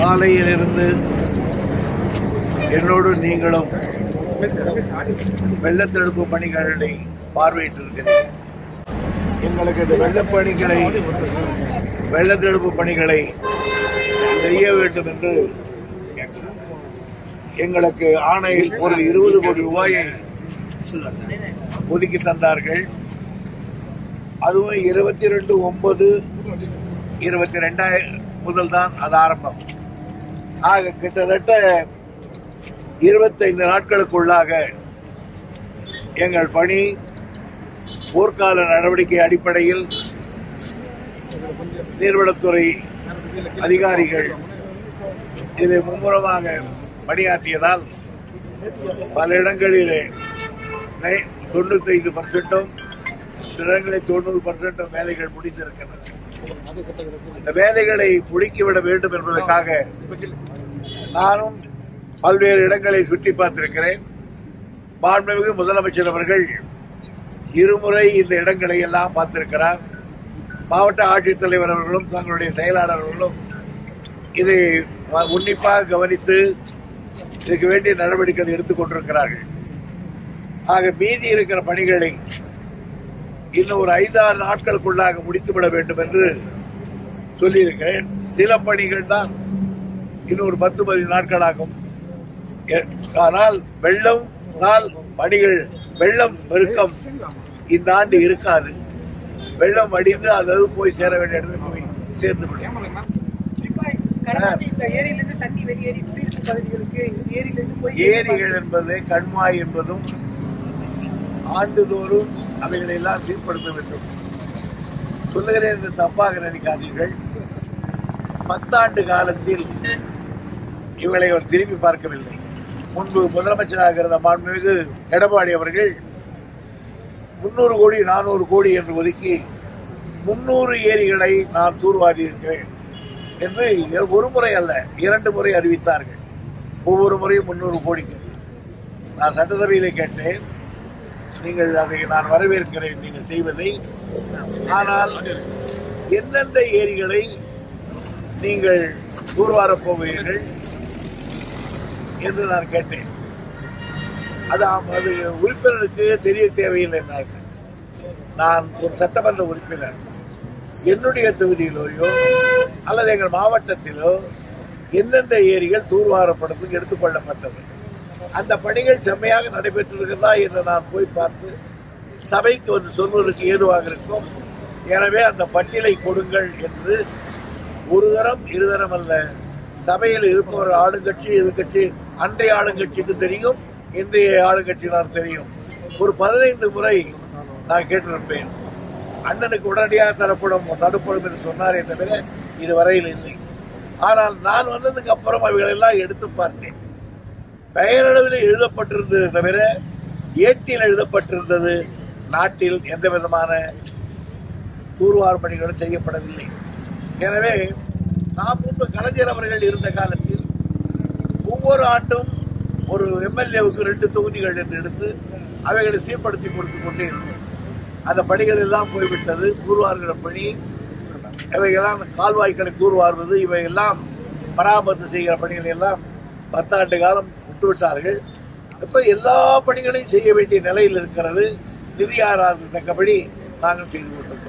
காலையிலிருந்து என்னோடு நீங்களும் வெள்ள தடுப்பு பணிகளை பார்வையிட்டிருக்கிறேன் எங்களுக்கு இந்த வெள்ளப் பணிகளை வெள்ள தடுப்பு பணிகளை செய்ய வேண்டும் என்று எங்களுக்கு ஆணை ஒரு இருபது கோடி ரூபாயை ஒதுக்கி தந்தார்கள் அதுவும் இருபத்தி ரெண்டு ஒன்பது இருபத்தி ரெண்டாயிரம் முதல் தான் அது ஆரம்பம் ஆக கிட்டத்தட்ட இருபத்தைந்து நாட்களுக்குள்ளாக எங்கள் பணி போர்க்கால நடவடிக்கை அடிப்படையில் நீர்வளத்துறை அதிகாரிகள் இதை மும்முரமாக பணியாற்றியதால் பல இடங்களிலே தொண்ணூத்தைந்து பர்சன்டும் சில இடங்களில் தொண்ணூறு பர்சன்டும் வேலைகள் முடிந்திருக்கின்றன இந்த வேலைகளை முடுக்கிவிட வேண்டும் என்பதற்காக நானும் பல்வேறு இடங்களை சுற்றி பார்த்திருக்கிறேன் மாண்புமிகு முதலமைச்சர் அவர்கள் இருமுறை இந்த இடங்களை எல்லாம் பார்த்திருக்கிறார் மாவட்ட ஆட்சித்தலைவர் அவர்களும் தங்களுடைய செயலாளர்களும் இதை உன்னிப்பாக கவனித்து இதுக்கு வேண்டிய நடவடிக்கைகள் எடுத்துக் கொண்டிருக்கிறார்கள் ஆக மீதி இருக்கிற பணிகளை இன்னும் ஒரு ஐந்தாறு நாட்களுக்குள்ளாக முடித்துவிட வேண்டும் என்று சொல்லியிருக்கிறேன் சில பணிகள் தான் இன்னும் ஒரு பத்து பதினைந்து நாட்களாகும் எ- ஆனால் வெள்ளம் தான் பணிகள் வெள்ளம் பெருக்கம் இந்த ஆண்டு இருக்காது வெள்ளம் வடிந்து அதாவது போய் சேர வேண்டிய இடத்துக்கு போய் சேர்ந்து விடும் குறிப்பா கடலாடி இந்த ஏரியிலிருந்து தண்ணி வெளியேறி குடியிருப்பு பகுதிகளுக்கு இந்த ஏரியிலிருந்து போய் ஏரிகள் என்பது கண்மாய் என்பதும் ஆண்டுதோறும் அவைகளை எல்லாம் சீர்படுத்த வேண்டும் சொல்லுகிறேன் என்று தப்பாக நினைக்காதீர்கள் பத்தாண்டு காலத்தில் இவளை அவர் திரும்பி பார்க்கவில்லை முன்பு முதலமைச்சராக இருந்த மாண்புமிகு எடப்பாடி அவர்கள் முன்னூறு கோடி நானூறு கோடி என்று ஒதுக்கி முன்னூறு ஏரிகளை நான் தூர்வாரி இருக்கிறேன் என்று ஒரு முறை அல்ல இரண்டு முறை அறிவித்தார்கள் ஒவ்வொரு முறையும் முன்னூறு கோடிக்கு நான் சட்டசபையிலே கேட்டேன் நீங்கள் அதை நான் வரவேற்கிறேன் நீங்கள் செய்வதை ஆனால் எந்தெந்த ஏரிகளை நீங்கள் தூர்வாரப் போகிறீர்கள் என்று நான் கேட்டேன் அது ஆம், அது உறுப்பினருக்கு தெரிய தேவையில்லை என்றார்கள் நான் ஒரு சட்டமன்ற உறுப்பினர் என்னுடைய தொகுதியிலோயோ அல்லது எங்கள் மாவட்டத்திலோ எந்தெந்த ஏரிகள் தூர்வாரப்படுறதுக்கு எடுத்துக்கொள்ளப்பட்டது அந்த பணிகள் செம்மையாக நடைபெற்றிருக்கிறதா என்று நான் போய் பார்த்து சபைக்கு வந்து சொல்வதற்கு ஏதுவாக இருக்கும் எனவே அந்த பட்டியலை கொடுங்கள் என்று ஒரு தரம் இருதரம் அல்ல சபையில் இருப்பவர் ஆளுங்கட்சி எதிர்கட்சி அன்றைய ஆளுங்கட்சிக்கு தெரியும் இன்றைய ஆளுங்கட்சியினர் தெரியும் ஒரு பதினைந்து முறை நான் கேட்டிருப்பேன் அண்ணனுக்கு உடனடியாக தரப்படும் தடுப்படும் என்று சொன்னாரே தவிர இதுவரையில் இல்லை ஆனால் நான் வந்ததுக்கு அப்புறம் அவைகள் எல்லாம் எடுத்து பார்த்தேன் பெயரளவில் எழுதப்பட்டிருந்தது தவிர ஏட்டில் எழுதப்பட்டிருந்தது நாட்டில் எந்த விதமான தூர்வார் பணிகளும் செய்யப்படவில்லை எனவே நாம் முன்பு கலைஞர் அவர்கள் இருந்த காலத்தில் ஒவ்வொரு ஆண்டும் ஒரு எம்எல்ஏவுக்கு ரெண்டு தொகுதிகள் என்று எடுத்து அவைகளை சீர்படுத்தி கொடுத்து கொண்டே இருந்தோம் அந்த பணிகள் எல்லாம் போய்விட்டது தூர்வார்கிற பணி இவையெல்லாம் கால்வாய்களை தூர்வார்வது இவையெல்லாம் பராமரித்து செய்கிற பணிகள் எல்லாம் பத்தாண்டு காலம் விட்டுவிட்டார்கள் இப்ப எல்லா பணிகளையும் செய்ய வேண்டிய நிலையில் இருக்கிறது நிதி ஆராய்ச்சி தக்கபடி நாங்கள் செய்து கொண்டோம்